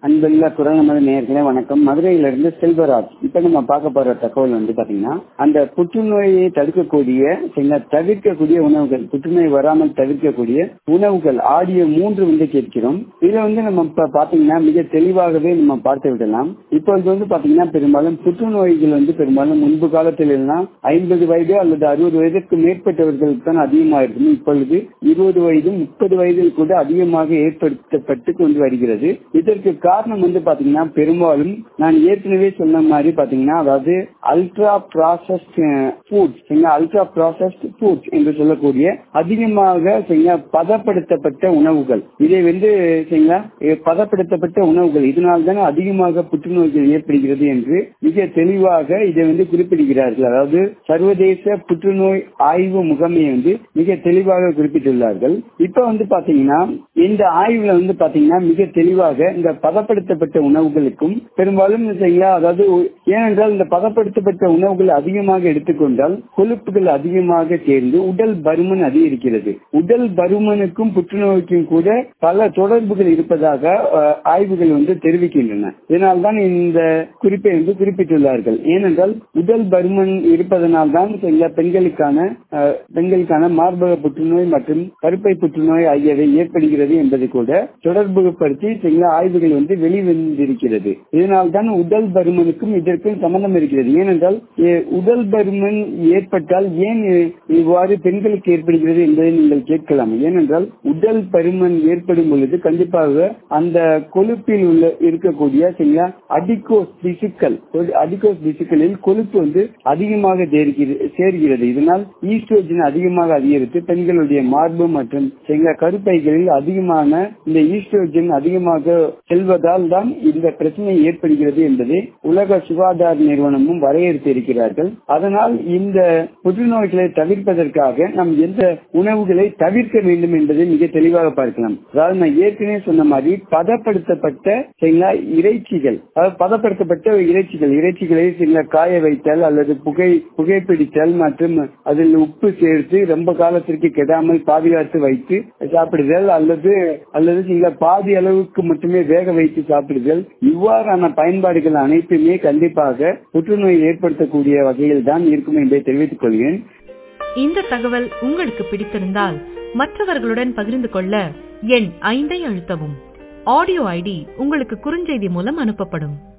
அன்புள்ள குரல் நமது நேர்களே வணக்கம் மதுரையிலிருந்து செல்வராஜ் இப்ப நம்ம பார்க்க போற தகவல் வந்து பாத்தீங்கன்னா அந்த புற்றுநோயை தடுக்கக்கூடிய சில தவிர்க்கக்கூடிய உணவுகள் புற்றுநோய் வராமல் தவிர்க்கக்கூடிய உணவுகள் ஆடியோ மூன்று வந்து கேட்கிறோம் இதுல வந்து நம்ம இப்ப பாத்தீங்கன்னா மிக தெளிவாகவே நம்ம பார்த்து விடலாம் இப்பொழுது வந்து பாத்தீங்கன்னா பெரும்பாலும் புற்றுநோய்கள் வந்து பெரும்பாலும் முன்பு காலத்தில் எல்லாம் ஐம்பது வயது அல்லது அறுபது வயதுக்கு மேற்பட்டவர்களுக்கு தான் அதிகமாக இருக்கும் இப்பொழுது இருபது வயது முப்பது வயதில் கூட அதிகமாக ஏற்படுத்தப்பட்டு கொண்டு வருகிறது இதற்கு காரணம் வந்து பாத்தீங்கன்னா பெரும்பாலும் நான் ஏற்கனவே சொன்ன மாதிரி பாத்தீங்கன்னா அதாவது ultra processed foods ultra processed foods என்று சொல்லக்கூடிய அதிகமாக பதப்படுத்தப்பட்ட உணவுகள் இதை வந்து பதப்படுத்தப்பட்ட உணவுகள் இதனால் தான் அதிகமாக புற்றுநோய்கள் ஏற்படுகிறது என்று மிக தெளிவாக இதை வந்து குறிப்பிடுகிறார்கள் அதாவது சர்வதேச புற்றுநோய் ஆய்வு முகமையை வந்து மிக தெளிவாக குறிப்பிட்டுள்ளார்கள் இப்ப வந்து பாத்தீங்கன்னா இந்த ஆய்வுல வந்து பாத்தீங்கன்னா மிக தெளிவாக இந்த பதப்படுத்தப்பட்ட உணவுகளுக்கும் பெரும்பாலும் அதாவது ஏனென்றால் இந்த பதப்படுத்தப்பட்ட உணவுகள் அதிகமாக எடுத்துக்கொண்டால் கொழுப்புகள் அதிகமாக சேர்ந்து உடல் பருமன் அதிகரிக்கிறது உடல் பருமனுக்கும் புற்றுநோய்க்கும் கூட பல தொடர்புகள் இருப்பதாக ஆய்வுகள் வந்து தெரிவிக்கின்றன இதனால்தான் இந்த குறிப்பை வந்து குறிப்பிட்டுள்ளார்கள் ஏனென்றால் உடல் பருமன் இருப்பதனால் தான் பெண்களுக்கான பெண்களுக்கான மார்பக புற்றுநோய் மற்றும் கருப்பை புற்றுநோய் ஆகியவை ஏற்படுகிறது என்பது கூட தொடர்பு படுத்தி சில ஆய்வுகள் வந்து வெளிவந்திருக்கிறது இதனால் தான் உடல் பருமனுக்கும் இதற்கும் சம்பந்தம் இருக்கிறது ஏனென்றால் உடல் பருமன் ஏற்பட்டால் ஏன் இவ்வாறு பெண்களுக்கு ஏற்படுகிறது என்பதை நீங்கள் கேட்கலாம் ஏனென்றால் உடல் பருமன் ஏற்படும் பொழுது கண்டிப்பாக அந்த கொழுப்பில் உள்ள இருக்கக்கூடிய சில அடிகோஸ் திசுக்கள் அடிகோஸ் திசுக்களில் கொழுப்பு வந்து அதிகமாக சேர்கிறது இதனால் ஈஸ்ட்ரோஜன் அதிகமாக அதிகரித்து பெண்களுடைய மார்பு மற்றும் சில கருப்பைகளில் அதிகமான இந்த ஈஸ்ட்ரோஜன் அதிகமாக செல்வதால் தான் இந்த பிரச்சனை ஏற்படுகிறது என்பதை உலக சுகாதார நிறுவனமும் வரையறுத்து இருக்கிறார்கள் அதனால் இந்த புற்றுநோய்களை தவிர்ப்பதற்காக நாம் எந்த உணவுகளை தவிர்க்க வேண்டும் என்பதை மிக தெளிவாக பார்க்கலாம் அதாவது நான் ஏற்கனவே சொன்ன மாதிரி பதப்படுத்தப்பட்ட சில இறைச்சிகள் அதாவது பதப்படுத்தப்பட்ட இறைச்சிகள் இறைச்சிகளை சில காய வைத்தல் அல்லது புகை புகைப்பிடித்தல் மற்றும் அதில் உப்பு சேர்த்து ரொம்ப காலத்திற்கு கெடாமல் பாதுகாத்து வைத்து சாப்பிடுதல் அல்லது அல்லது சில பாதி அளவுக்கு மட்டுமே வேக வைத்து சாப்பிடுதல் இவ்வாறான பயன்பாடுகள் அனைத்துமே கண்டிப்பாக புற்றுநோய் ஏற்படுத்தக்கூடிய வகையில் தான் இருக்கும் என்பதை தெரிவித்துக் கொள்கிறேன் இந்த தகவல் உங்களுக்கு பிடித்திருந்தால் மற்றவர்களுடன் பகிர்ந்து கொள்ள எண் ஐந்தை அழுத்தவும் ஆடியோ ஐடி உங்களுக்கு குறுஞ்செய்தி மூலம் அனுப்பப்படும்